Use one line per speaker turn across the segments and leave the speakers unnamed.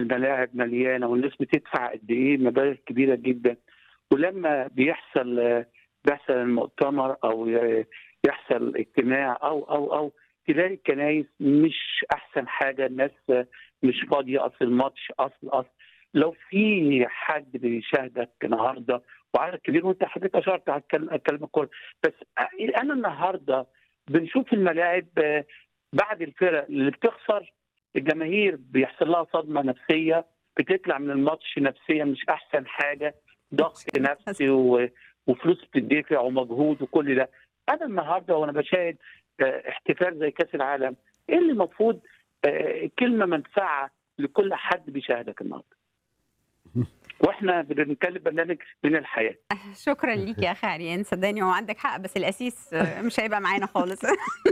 الملاعب مليانه والناس بتدفع قد ايه مبالغ كبيره جدا ولما بيحصل آه، بيحصل المؤتمر او ي- يحصل اجتماع او او او تلاقي الكنايس مش احسن حاجه الناس آه، مش فاضيه اصل الماتش اصل اصل لو في حد بيشاهدك النهارده وعدد كبير وانت حضرتك اشرت على الكلام الكلام الكل بس انا النهارده بنشوف الملاعب آه، بعد الفرق اللي بتخسر الجماهير بيحصل لها صدمه نفسيه بتطلع من الماتش نفسيا مش احسن حاجه ضغط نفسي و... وفلوس بتدفع ومجهود وكل ده انا النهارده وانا بشاهد آه، احتفال زي كاس العالم ايه اللي المفروض آه، كلمه منفعه لكل حد بيشاهدك النهارده واحنا بنتكلم برنامج من الحياه
شكرا ليك يا اخي عريان صدقني هو عندك حق بس الاسيس مش هيبقى معانا خالص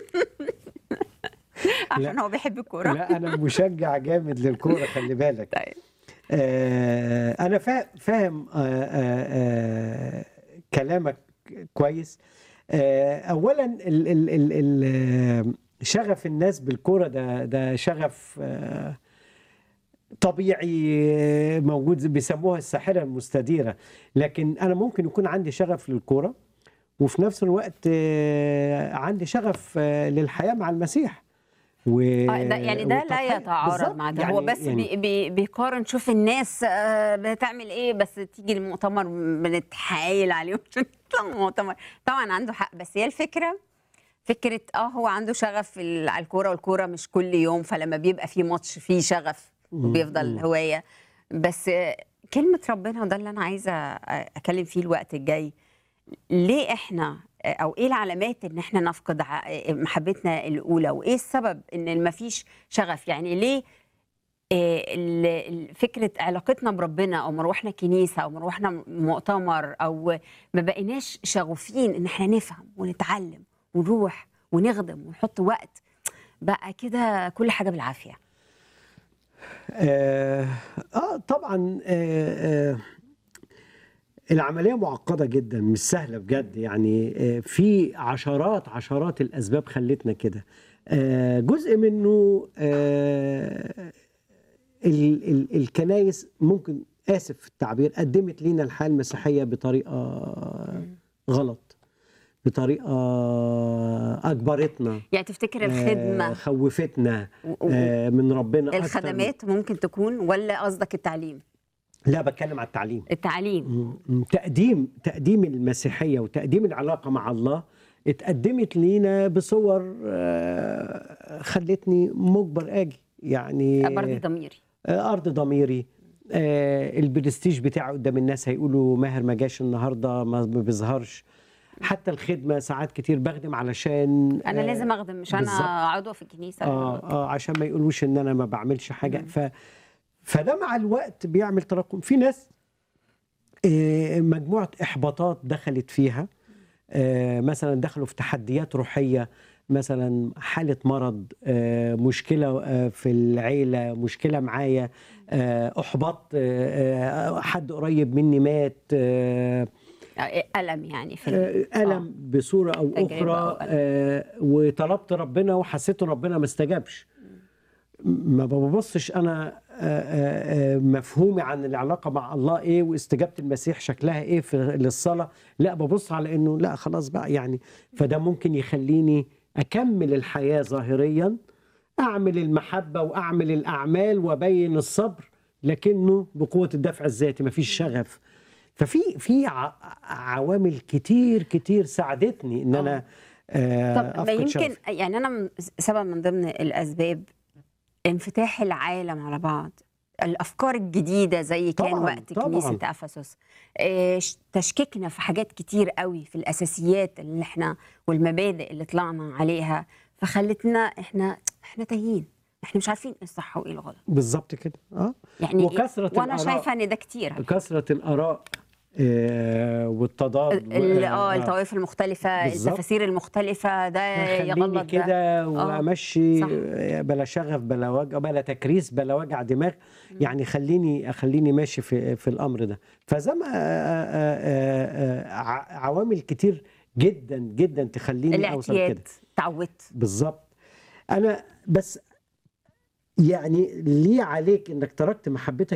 عشان هو بيحب الكوره
لا انا مشجع جامد للكوره خلي بالك
طيب
آه انا فا- فاهم آه آه آه كلامك كويس آه اولا ال ال ال ال آه، شغف الناس بالكوره ده ده شغف آه طبيعي آه، موجود بيسموها الساحره المستديره لكن انا ممكن يكون عندي شغف للكوره وفي نفس الوقت آه، عندي شغف آه، للحياه مع المسيح و...
آه، ده يعني ده لا
والتضحية.
يتعارض
بالظبط.
مع ده هو بس
يعني
بي بي بيقارن شوف الناس آه، بتعمل ايه بس تيجي المؤتمر بنتحايل عليهم عشان يطلعوا المؤتمر طبعا عنده حق بس هي الفكره فكره اه هو عنده شغف في ال- على الكوره والكوره مش كل يوم فلما بيبقى في ماتش فيه شغف وبيفضل هوايه بس آه، كلمه ربنا وده اللي انا عايزه آه، اتكلم فيه الوقت الجاي ليه احنا او ايه العلامات ان احنا نفقد ع- محبتنا الاولى وايه السبب ان ما فيش شغف يعني ليه آه، ال- ال- فكره علاقتنا بربنا او مروحنا كنيسه او مروحنا مؤتمر او ما بقيناش شغوفين ان احنا نفهم ونتعلم ونروح ونخدم ونحط وقت بقى كده كل حاجه بالعافيه
آه, اه طبعا آه آه العمليه معقده جدا مش سهله بجد يعني آه في عشرات عشرات الاسباب خلتنا كده آه جزء منه آه ال ال الكنايس ممكن اسف في التعبير قدمت لنا الحياه المسيحيه بطريقه غلط بطريقه اجبرتنا
يعني تفتكر
آه،
الخدمه
خوفتنا
و- و-
آه من ربنا أكتر من-
الخدمات ممكن تكون ولا قصدك التعليم
لا بتكلم على التعليم
التعليم
م- م- تقديم تقديم المسيحيه وتقديم العلاقه مع الله اتقدمت لينا بصور آه، خلتني مجبر اجي يعني
برضه ضميري
آه، ارض ضميري آه، البرستيج بتاعه قدام الناس هيقولوا ماهر ما جاش النهارده ما ما بيظهرش حتى الخدمه ساعات كتير بخدم علشان
انا
آه،
لازم اخدم مش انا
بالظبط.
عضو في الكنيسه
اه اه عشان ما يقولوش ان انا ما بعملش حاجه ف فده مع الوقت بيعمل تراكم في ناس آه، مجموعه احباطات دخلت فيها آه، مثلا دخلوا في تحديات روحيه مثلا حاله مرض آه، مشكله آه، في العيله مشكله معايا آه، احباط آه، آه، حد قريب مني مات آه،
الم يعني في ال-
آه، ألم بصورة أو
تجربة
أخرى
أو ألم.
آه، وطلبت ربنا وحسيت ربنا ما استجابش ما ببصش أنا آه، آه، آه، مفهومي عن العلاقة مع الله إيه واستجابة المسيح شكلها إيه في للصلاة لا ببص على إنه لا خلاص بقى يعني فده ممكن يخليني أكمل الحياة ظاهريا أعمل المحبة وأعمل الأعمال وأبين الصبر لكنه بقوة الدفع الذاتي مفيش شغف ففي في ع- عوامل كتير كتير ساعدتني ان انا آه
طب ما
أفقد
يمكن
شغفي.
يعني انا م- سبب من ضمن الاسباب انفتاح العالم على بعض الافكار الجديده زي كان
طبعاً،
وقت
طبعاً.
كنيسه افسس آه، ش- تشكيكنا في حاجات كتير قوي في الاساسيات اللي احنا والمبادئ اللي طلعنا عليها فخلتنا احنا احنا تايهين احنا مش عارفين ايه الصح وايه الغلط
بالظبط كده اه
يعني
وكثرة
وانا
الآراء.
شايفه ان ده كتير
كثره الاراء آه والتضاد
ال- اه الطوائف المختلفه
بالظبط.
التفاسير المختلفه ده
خليني
يغلط ده
كده وامشي
صح.
بلا شغف بلا وجع بلا تكريس بلا وجع دماغ يعني خليني خليني ماشي في في الامر ده فزي ما آه، آه، آه، آه، ع- عوامل كتير جدا جدا تخليني اوصل كده
الاعتياد تعودت
بالظبط انا بس يعني ليه عليك انك تركت محبتك